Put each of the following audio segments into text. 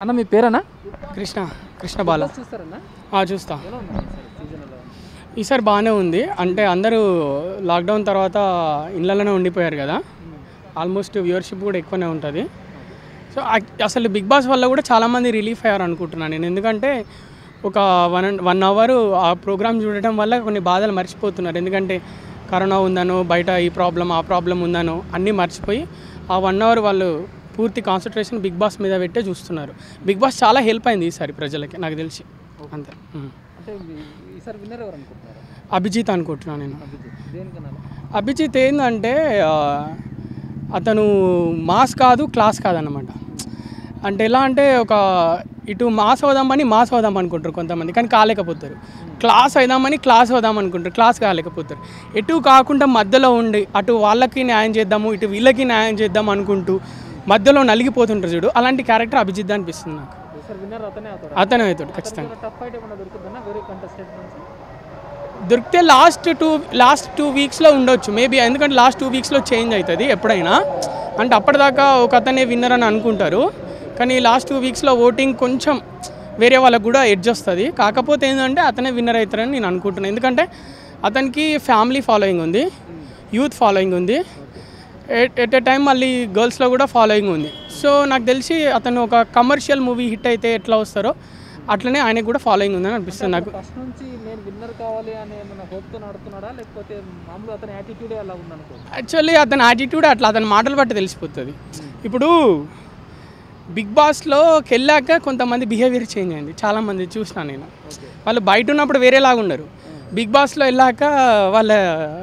అన్న మీ పేరన్నా కృష్ణ కృష్ణ బాల చూస్తారన్నా ఆ, చూస్తా ఎలా ఉంది సీజన్ ఎలా ఈసారి బాగానే ఉంది అంటే అందరూ లాక్డౌన్ తర్వాత ఇళ్ళలోనే ఉండిపోయారు కదా ఆల్మోస్ట్ వ్యూవర్షిప్ కూడా ఎక్కువనే ఉంటుంది సో అక్- అసలు బిగ్ బాస్ వల్ల కూడా చాలామంది రిలీఫ్ అయ్యారు అనుకుంటున్నాను నేను ఎందుకంటే ఒక వన్ అండ్ వన్ అవర్ ఆ ప్రోగ్రామ్ చూడటం వల్ల కొన్ని బాధలు మర్చిపోతున్నారు ఎందుకంటే కరోనా ఉందనో బయట ఈ ప్రాబ్లం ఆ ప్రాబ్లం ఉందనో అన్నీ మర్చిపోయి ఆ వన్ అవర్ వాళ్ళు పూర్తి కాన్సన్ట్రేషన్ బిగ్ బాస్ మీద పెట్టే చూస్తున్నారు బిగ్ బాస్ చాలా హెల్ప్ అయింది ఈసారి ప్రజలకి నాకు తెలిసి అంతే ఉమ్. అంటే మీ- ఈసారి విన్నర్ ఎవరు అనుకుంటున్నారు అభిజిత్ అనుకుంటున్నాను నేను దేనికన్నా అభిజిత్ ఏంటంటే ఆ, అతను మాస్ కాదు క్లాస్ కాదన్నమాట అంటే ఎలా అంటే ఒక ఇటు మాస్ అవుదామని మాస్ అవుదాం అనుకుంటారు కొంతమంది కానీ కాలేకపోతారు క్లాస్ అవుదామని క్లాస్ అవుదాం అనుకుంటారు క్లాస్ కాలేకపోతారు ఎటు కాకుండా మధ్యలో ఉండి అటు వాళ్ళకి న్యాయం చేద్దాము ఇటు వీళ్ళకి న్యాయం చేద్దాం అనుకుంటూ మధ్యలో నలిగిపోతుంటారు చూడు అలాంటి క్యారెక్టర్ అభిజిత్ అనిపిస్తుంది నాకు ఈసారి విన్నర్ అతనే అవుతాడు అతనే అవుతాడు ఖచ్చితంగా టఫ్ ఫైట్ ఏమైనా దొరుకుతుందన్నా వేరే కంటెస్టెంట్ నుంచి దొరికితే లాస్ట్ టూ లాస్ట్ టూ వీక్స్లో ఉండొచ్చు మేబీ ఎందుకంటే లాస్ట్ టూ వీక్స్లో చేంజ్ అవుతుంది ఎప్పుడైనా అంటే అప్పటిదాకా ఒక అతనే విన్నర్ అని అనుకుంటారు కానీ లాస్ట్ టూ వీక్స్లో ఓటింగ్ కొంచెం వేరే వాళ్ళకు కూడా ఎడ్జ్ వస్తుంది కాకపోతే ఏంటంటే అతనే విన్నర్ అవుతారని నేను అనుకుంటున్నాను ఎందుకంటే అతనికి ఫ్యామిలీ ఫాలోయింగ్ ఉంది యూత్ ఫాలోయింగ్ ఉంది ఎట్ ఎ టైం మళ్ళీ గర్ల్స్లో కూడా ఫాలోయింగ్ ఉంది సో నాకు తెలిసి అతను ఒక కమర్షియల్ మూవీ హిట్ అయితే ఎట్లా వస్తారో అట్లనే ఆయనకు కూడా ఫాలోయింగ్ ఉందని అనిపిస్తుంది నాకు ఫస్ట్ నుంచి నేను విన్నర్ కావాలి అనే ఏమైనా హోప్తో నడుతున్నాడా లేకపోతే మామూలుగా అతని యాటిట్యూడే అలా ఉందనుకో యాక్చువల్లీ అతని యాటిట్యూడ్ అట్లా అతని మాటలు బట్టి తెలిసిపోతుంది ఇప్పుడు బిగ్ బాస్లోకి వెళ్ళాక కొంతమంది బిహేవియర్ చేంజ్ అయింది చాలామంది చూసిన నేను వాళ్ళు బయట ఉన్నప్పుడు వేరేలాగా ఉన్నారు బిగ్ బాస్లో వెళ్ళాక వాళ్ళ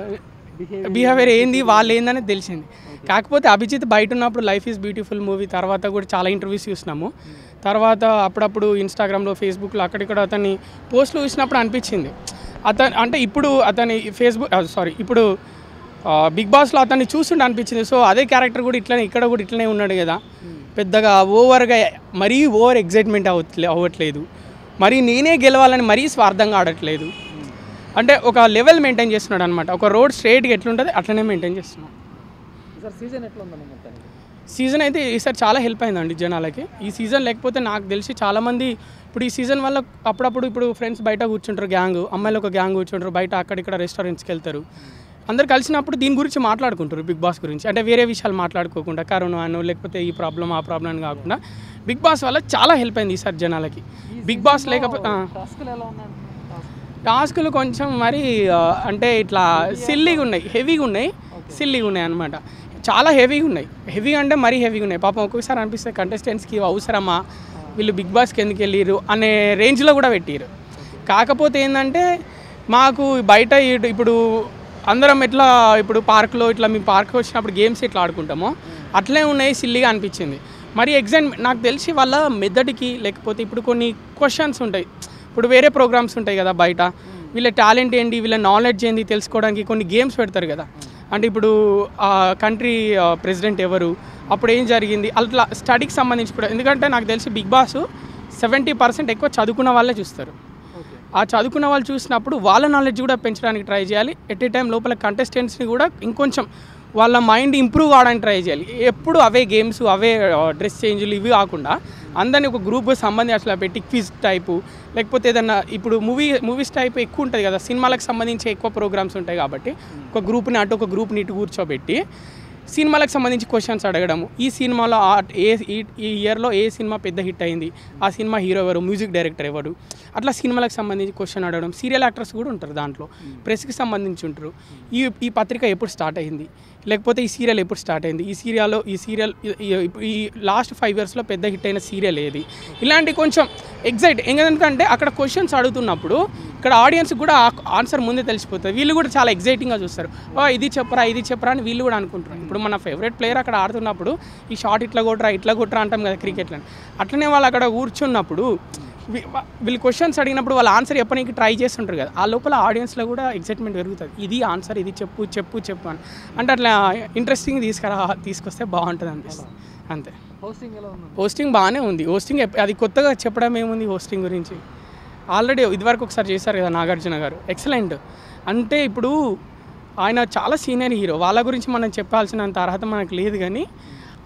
బిహేవియర్ ఏంది వాళ్ళు ఏందని తెలిసింది కాకపోతే అభిజిత్ బయట ఉన్నప్పుడు లైఫ్ ఈజ్ బ్యూటిఫుల్ మూవీ తర్వాత కూడా చాలా ఇంటర్వ్యూస్ చూసినాము తర్వాత అప్పుడప్పుడు ఇన్స్టాగ్రామ్లో ఫేస్బుక్లో అక్కడిక్కడ అతన్ని పోస్టులు చూసినప్పుడు అనిపించింది అతను అంటే ఇప్పుడు అతని ఫేస్బుక్ సారీ ఇప్పుడు ఆ, బిగ్ బాస్లో అతన్ని చూస్తుంటే అనిపించింది సో అదే క్యారెక్టర్ కూడా ఇట్లనే ఇక్కడ కూడా ఇట్లనే ఉన్నాడు కదా పెద్దగా ఓవర్గా మరీ ఓవర్ ఎగ్జైట్మెంట్ అవ్వట్లే అవ్వట్లేదు మరి నేనే గెలవాలని మరీ స్వార్థంగా ఆడట్లేదు అంటే ఒక లెవెల్ మెయింటైన్ చేస్తున్నాడు అనమాట ఒక రోడ్ స్ట్రైట్గా ఎట్లుంటుంది అట్లనే మెయింటైన్ చేస్తున్నాడు ఈసారి సీజన్ ఎట్లా ఉందన్న మొత్తానికి సీజన్ అయితే ఈసారి చాలా హెల్ప్ అయిందండి జనాలకి ఈ సీజన్ లేకపోతే నాకు తెలిసి చాలామంది ఇప్పుడు ఈ సీజన్ వల్ల అప్పుడప్పుడు ఇప్పుడు ఫ్రెండ్స్ బయట కూర్చుంటారు గ్యాంగ్ అమ్మాయిలు ఒక గ్యాంగ్ కూర్చుంటారు బయట అక్కడిక్కడ రెస్టారెంట్స్కి వెళ్తారు అందరు కలిసినప్పుడు దీని గురించి మాట్లాడుకుంటారు బిగ్ బాస్ గురించి అంటే వేరే విషయాలు మాట్లాడుకోకుండా కరోనా అనో లేకపోతే ఈ ప్రాబ్లం ఆ ప్రాబ్లం అని కాకుండా బిగ్ బాస్ వల్ల చాలా హెల్ప్ అయింది ఈసారి జనాలకి బిగ్ బాస్ లేకపోతే టాస్క్లు ఎలా ఉన్నాయి టాస్కులు కొంచెం మరి ఆ, అంటే ఇట్లా సిల్లీగా ఉన్నాయి హెవీగా ఉన్నాయి సిల్లీగా ఉన్నాయి అనమాట చాలా హెవీగా ఉన్నాయి హెవీ అంటే మరీ హెవీగా ఉన్నాయి పాపం ఒక్కొక్కసారి అనిపిస్తే కంటెస్టెంట్స్కి అవసరమా వీళ్ళు బిగ్ బాస్కి ఎందుకు వెళ్ళిరు అనే రేంజ్లో కూడా పెట్టిరు కాకపోతే ఏంటంటే మాకు బయట ఇటు- ఇప్పుడు అందరం ఎట్లా ఇప్పుడు పార్క్లో ఇట్లా మేము పార్క్ వచ్చినప్పుడు గేమ్స్ ఇట్లా ఆడుకుంటామో అట్లే ఉన్నాయి సిల్లీగా అనిపించింది మరి ఎగ్జామ్ నాకు తెలిసి వాళ్ళ మెదడుకి లేకపోతే ఇప్పుడు కొన్ని క్వశ్చన్స్ ఉంటాయి ఇప్పుడు వేరే ప్రోగ్రామ్స్ ఉంటాయి కదా బయట వీళ్ళ టాలెంట్ ఏంటి వీళ్ళ నాలెడ్జ్ ఏంటి తెలుసుకోవడానికి కొన్ని గేమ్స్ పెడతారు కదా అంటే ఇప్పుడు ఆ కంట్రీ ప్రెసిడెంట్ ఎవరు అప్పుడు ఏం జరిగింది అట్లా స్టడీకి సంబంధించి కూడా ఎందుకంటే నాకు తెలిసి బిగ్ బాస్ సెవెంటీ పర్సెంట్ ఎక్కువ చదువుకున్న వాళ్ళే చూస్తారు ఓకే ఆ చదువుకున్న వాళ్ళు చూసినప్పుడు వాళ్ళ నాలెడ్జ్ కూడా పెంచడానికి ట్రై చేయాలి ఎట్ ఏ టైం లోపల కంటెస్టెంట్స్ని కూడా ఇంకొంచెం వాళ్ళ మైండ్ ఇంప్రూవ్ కావడానికి ట్రై చేయాలి ఎప్పుడు అవే గేమ్స్ అవే డ్రెస్ చేంజ్లు ఇవి కాకుండా అందరినీ ఒక గ్రూప్ సంబంధించి అట్లా పెట్టి క్విజ్ టైపు లేకపోతే ఏదన్నా ఇప్పుడు మూవీ మూవీస్ టైప్ ఎక్కువ ఉంటుంది కదా సినిమాలకు సంబంధించి ఎక్కువ ప్రోగ్రామ్స్ ఉంటాయి కాబట్టి ఒక గ్రూప్ని అటు ఒక గ్రూప్ని ఇటు కూర్చోబెట్టి సినిమాలకు సంబంధించి క్వశ్చన్స్ అడగడము ఈ సినిమాలో ఆ- ఏ ఈ- ఈ ఇయర్లో ఏ సినిమా పెద్ద హిట్ అయింది ఆ సినిమా హీరో ఎవరు మ్యూజిక్ డైరెక్టర్ ఎవరు అట్లా సినిమాలకు సంబంధించి క్వశ్చన్ అడగడం సీరియల్ యాక్టర్స్ కూడా ఉంటారు దాంట్లో ప్రెస్కి సంబంధించి ఉంటారు ఈ ఈ పత్రిక ఎప్పుడు స్టార్ట్ అయింది లేకపోతే ఈ సీరియల్ ఎప్పుడు స్టార్ట్ అయింది ఈ సీరియల్లో ఈ సీరియల్ ఈ లాస్ట్ ఫైవ్ ఇయర్స్లో పెద్ద హిట్ అయిన సీరియల్ ఏది ఇలాంటి కొంచెం ఎగ్జైట్ ఎందుకంటే అక్కడ క్వశ్చన్స్ అడుగుతున్నప్పుడు ఇక్కడ ఆడియన్స్ కూడా ఆన్సర్ ముందే తెలిసిపోతుంది వీళ్ళు కూడా చాలా ఎగ్జైటింగ్గా చూస్తారు ఓ ఇది చెప్పరా ఇది చెప్పరా అని వీళ్ళు కూడా అనుకుంటారు ఇప్పుడు మన ఫేవరెట్ ప్లేయర్ అక్కడ ఆడుతున్నప్పుడు ఈ షాట్ ఇట్లా కొట్టరా ఇట్లా కొట్టరా అంటాం కదా క్రికెట్లో అట్లనే వాళ్ళు అక్కడ కూర్చున్నప్పుడు వీ- వా- వీళ్ళు క్వశ్చన్స్ అడిగినప్పుడు వాళ్ళ ఆన్సర్ చెప్పడానికి ట్రై చేస్తుంటారు కదా ఆ లోపల ఆడియన్స్లో కూడా ఎగ్జైట్మెంట్ పెరుగుతుంది ఇది ఆన్సర్ ఇది చెప్పు చెప్పు చెప్పు అని అంటే అట్లా ఇంట్రెస్టింగ్ తీసుకురా తీసుకొస్తే బాగుంటుంది అనిపిస్తుంది అంతే హోస్టింగ్ ఎలా ఉంది హోస్టింగ్ బాగానే ఉంది హోస్టింగ్ ఎప్- అది కొత్తగా చెప్పడం ఏముంది హోస్టింగ్ గురించి ఆల్రెడీ ఇదివరకు ఒకసారి చేశారు కదా నాగార్జున గారు ఎక్సలెంట్ అంటే ఇప్పుడు ఆయన చాలా సీనియర్ హీరో వాళ్ళ గురించి మనం చెప్పాల్సినంత అర్హత మనకు లేదు కానీ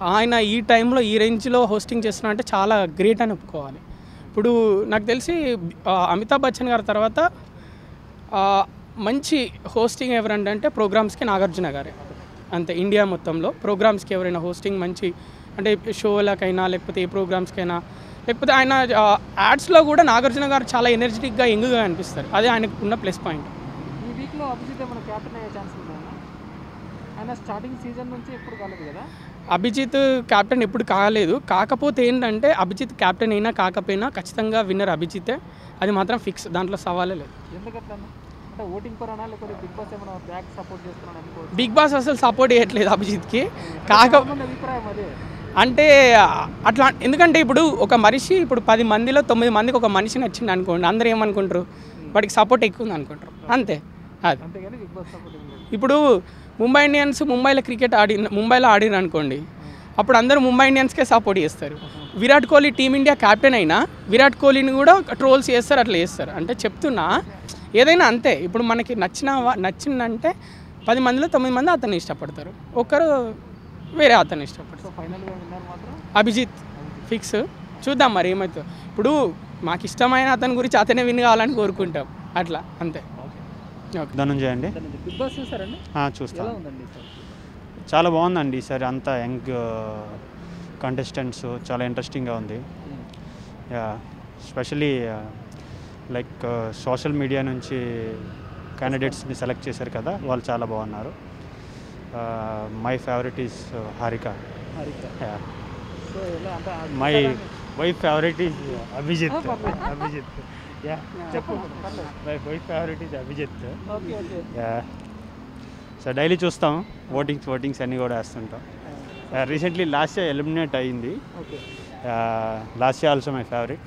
ఆయన ఈ టైంలో ఈ రేంజ్లో హోస్టింగ్ చేస్తున్నా అంటే చాలా గ్రేట్ అని ఒప్పుకోవాలి ఇప్పుడు నాకు తెలిసి ఆ, అమితాబ్ బచ్చన్ గారి తర్వాత ఆ, మంచి హోస్టింగ్ ఎవరంటే అంటే ప్రోగ్రామ్స్కి నాగార్జున గారే అంతే ఇండియా మొత్తంలో ప్రోగ్రామ్స్కి ఎవరైనా హోస్టింగ్ మంచి అంటే షోలకైనా లేకపోతే ఏ ప్రోగ్రామ్స్కైనా లేకపోతే ఆయన యాడ్స్లో కూడా నాగార్జున గారు చాలా ఎనర్జెటిక్గా ఎంగుగా అనిపిస్తారు అదే ఆయనకు ఉన్న ప్లస్ పాయింట్ ఈ వీక్లో అభిజిత్ ఏమైనా క్యాప్టెన్ అయ్యే ఛాన్స్ ఉందా ఆయన స్టార్టింగ్ సీజన్ నుంచి ఎప్పుడు కాలేదు కదా అభిజిత్ కెప్టెన్ ఎప్పుడు కాలేదు కాకపోతే ఏంటంటే అభిజిత్ కెప్టెన్ అయినా కాకపోయినా ఖచ్చితంగా విన్నర్ అభిజితే అది మాత్రం ఫిక్స్ దాంట్లో సవాలే లేదు ఎందుకట్లా అంటే ఓటింగ్ పరానా లేకపోతే బిగ్ బాస్ ఏమైనా బ్యాక్ సపోర్ట్ చేస్తున్నాను అనుకోవచ్చు బిగ్ బాస్ అసలు సపోర్ట్ చేయట్లేదు అభిజిత్కి కాక చాలామంది అభిప్రాయం అదే అంటే అట్లా ఎందుకంటే ఇప్పుడు ఒక మనిషి ఇప్పుడు పది మందిలో తొమ్మిది మందికి ఒక మనిషి నచ్చింది అనుకోండి అందరూ ఏమనుకుంటారు వాడికి సపోర్ట్ ఎక్కువ ఉంది అనుకుంటారు అంతే అది అంతేగాని బిగ్ బాస్ సపోర్ట్ ఏం లేదు ఇప్పుడు ముంబై ఇండియన్స్ ముంబైలో క్రికెట్ ఆడి ముంబైలో ఆడిరు అనుకోండి అప్పుడు అందరూ ముంబై ఇండియన్స్కే సపోర్ట్ చేస్తారు విరాట్ కోహ్లీ టీమిండియా కెప్టెన్ అయినా విరాట్ కోహ్లీని కూడా ట్రోల్స్ చేస్తారు అట్లా చేస్తారు అంటే చెప్తున్నా ఏదైనా అంతే ఇప్పుడు మనకి నచ్చిన వా- నచ్చిందంటే పది మందిలో తొమ్మిది మంది అతన్ని ఇష్టపడతారు ఒక్కరు వేరే అతన్ని ఇష్టపడతారు సో ఫైనల్గా విన్నర్ మాత్రం అభిజిత్ ఫిక్స్ చూద్దాం మరి ఏమవుతుందో ఇప్పుడు మాకు ఇష్టమైన అతని గురించి అతనే విన్ కావాలని కోరుకుంటాం అట్లా అంతే ఓకే ధనుంజయ అండి బిగ్ బాస్ చూసారండి ఆ, ఎలా చూస్తాను ఉందండి సార్ చాలా బాగుందండి ఈసారి అంతా యంగ్ కంటెస్టెంట్స్ చాలా ఇంట్రెస్టింగ్గా ఉంది yeah specially like social media నుంచి క్యాండిడేట్స్ని సెలెక్ట్ చేశారు కదా వాళ్ళు చాలా బాగున్నారు my favourite is Harika Harika yeah so ఎలా అంటే ఆ మై చూసారా? మై ఫేవరెట్ ఈజ్ అభిజిత్ ఆ, పర్లేదు. అభిజిత్ యా చెప్పు పర్లేదు. My my favourite is Abhijeet okay okay yeah so daily చూస్తాం ఓటింగ్స్ ఓటింగ్స్ అన్నీ కూడా వేస్తుంటాం రీసెంట్లీ లాస్ట్ ఇయర్ ఎలిమినేట్ అయ్యింది okay last year also my favourite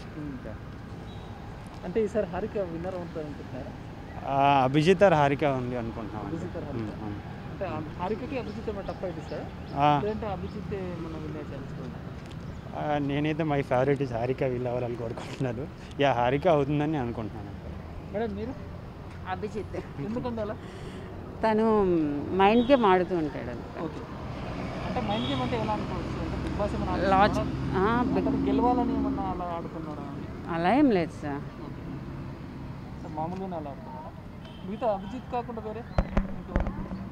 అంటే ఈసారి హరిక విన్నర్ అవుతుంది అనుకుంటున్నారా అభిజిత్ ఆర్ హారిక ఉంది అనుకుంటున్నాం అభిజిత్ ఆర్ హారిక. అంటే ఆ హరికకి అభిజిత్ ఏమైనా టఫ్ అయితే ఇస్తారా లేదంటే అభిజిత్ మన విన్ అయ్యే ఛాన్స్ ఉందా? నేనైతే మై ఫేవరెట్ ఇస్ హారిక వీల్ అవ్వాలని కోరుకుంటున్నాను యా హారిక అవుతుందని అనుకుంటున్నాను మేడం మీరు అభిజిత్ ఎందుకంటే అలా తను మైండ్ గేమ్ ఆడుతూ ఉంటాడు ఓకే అంటే మైండ్ గేమ్ అంటే ఎలా అనుకోవచ్చు అంటే బిగ్ బాస్ ఏమైనా లాజిక్ ఆడుతున్నారా? అతను గెలవాలని ఏమన్నా అలా ఆడుతున్నారా అని అలా ఏం లేదు సార్ ఓకే సో మామూలుగానే అలా ఆడుతున్నారా మిగతా అభిజిత్ కాకుండా వేరే ఇంకెవరు?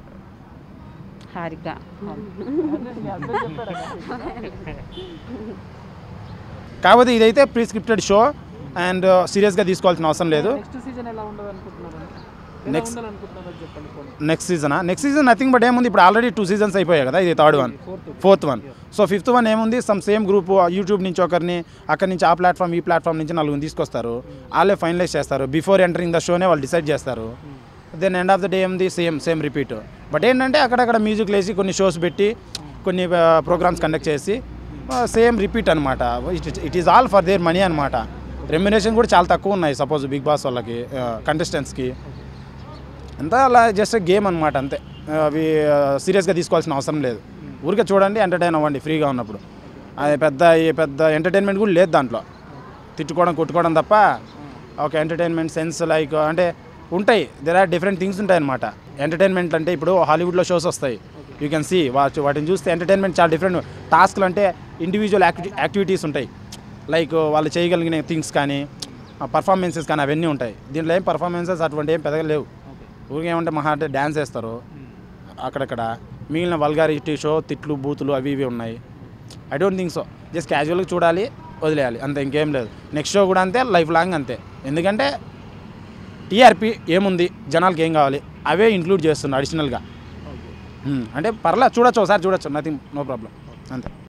హారిక అదే మీ husband చెప్పారా కదా? కాకపోతే ఇదైతే ప్రీ స్క్రిప్టెడ్ షో అండ్ సీరియస్గా తీసుకోవాల్సిన అవసరం లేదు నెక్స్ట్ సీజన్ ఎలా ఉండదు అనుకుంటున్నారు ఎలా Next- ఉండాలనుకుంటున్నారు అది చెప్పండి పోనీ. నెక్స్ట్ సీజనా నెక్స్ట్ సీజన్ నథింగ్ బట్ ఏముంది ఇప్పుడు ఆల్రెడీ టూ సీజన్స్ అయిపోయాయి కదా ఇది third one fourth fourth one so fifth one ఏముంది సమ్ సేమ్ గ్రూప్ యూట్యూబ్ నుంచి ఒకరిని అక్కడి నుంచి ఆ ప్లాట్ఫామ్ ఈ ప్లాట్ఫామ్ నుంచి నలుగురిని తీసుకొస్తారు వాళ్ళే ఫైనలైజ్ చేస్తారు బిఫోర్ ఎంటరింగ్ ద షోనే వాళ్ళు డిసైడ్ చేస్తారు then end of the day ఏముంది సేమ్ సేమ్ రిపీట్ బట్ ఏంటంటే అక్కడక్కడ మ్యూజిక్ లేసి కొన్ని షోస్ పెట్టి కొన్ని ప్రోగ్రామ్స్ కండక్ట్ చేసి సేమ్ రిపీట్ అనమాట it is all for their money అనమాట రెమ్యునేషన్ కూడా చాలా తక్కువ ఉన్నాయి సపోజ్ బిగ్ బాస్ వాళ్ళకి కంటెస్టెంట్స్కి అంతా అలా జస్ట్ గేమ్ అనమాట అంతే ఆ, అవి సీరియస్గా తీసుకోవాల్సిన అవసరం లేదు ఊరికే చూడండి ఎంటర్టైన్ అవ్వండి ఫ్రీగా ఉన్నప్పుడు అది పెద్ద ఈ పెద్ద ఎంటర్టైన్మెంట్ కూడా లేదు దాంట్లో తిట్టుకోవడం కొట్టుకోవడం తప్ప ఒక ఎంటర్టైన్మెంట్ సెన్స్ లైక్ అంటే ఉంటాయి దెర్ ఆర్ డిఫరెంట్ థింగ్స్ ఉంటాయి అనమాట ఎంటర్టైన్మెంట్ అంటే ఇప్పుడు హాలీవుడ్లో షోస్ వస్తాయి యూ కెన్ సీ వాచ్ వాటిని చూస్తే ఎంటర్టైన్మెంట్ చాలా డిఫరెంట్ టాస్క్లు అంటే ఇండివిజువల్ యాక్టివి యాక్టివిటీస్ ఉంటాయి లైక్ వాళ్ళు చేయగలిగిన థింగ్స్ కానీ పర్ఫార్మెన్సెస్ కానీ అవన్నీ ఉంటాయి దీంట్లో ఏం పర్ఫార్మెన్సెస్ అటువంటి ఏం పెద్దగా లేవు ఊరికే ఏమంటే మహా అంటే డ్యాన్స్ వేస్తారు అక్కడక్కడ మిగిలిన వల్గారిటీ షో తిట్లు బూతులు అవి ఇవి ఉన్నాయి I don't think so just క్యాజువల్గా చూడాలి వదిలేయాలి అంతే ఇంకేం లేదు నెక్స్ట్ షో కూడా అంతే లైఫ్ లాంగ్ అంతే ఎందుకంటే టీఆర్పీ ఏముంది జనాలకి ఏం కావాలి అవే ఇంక్లూడ్ చేస్తున్నారు అడిషనల్గా అంటే పర్లా చూడొచ్చు ఒకసారి చూడొచ్చు నథింగ్ నో ప్రాబ్లం అంతే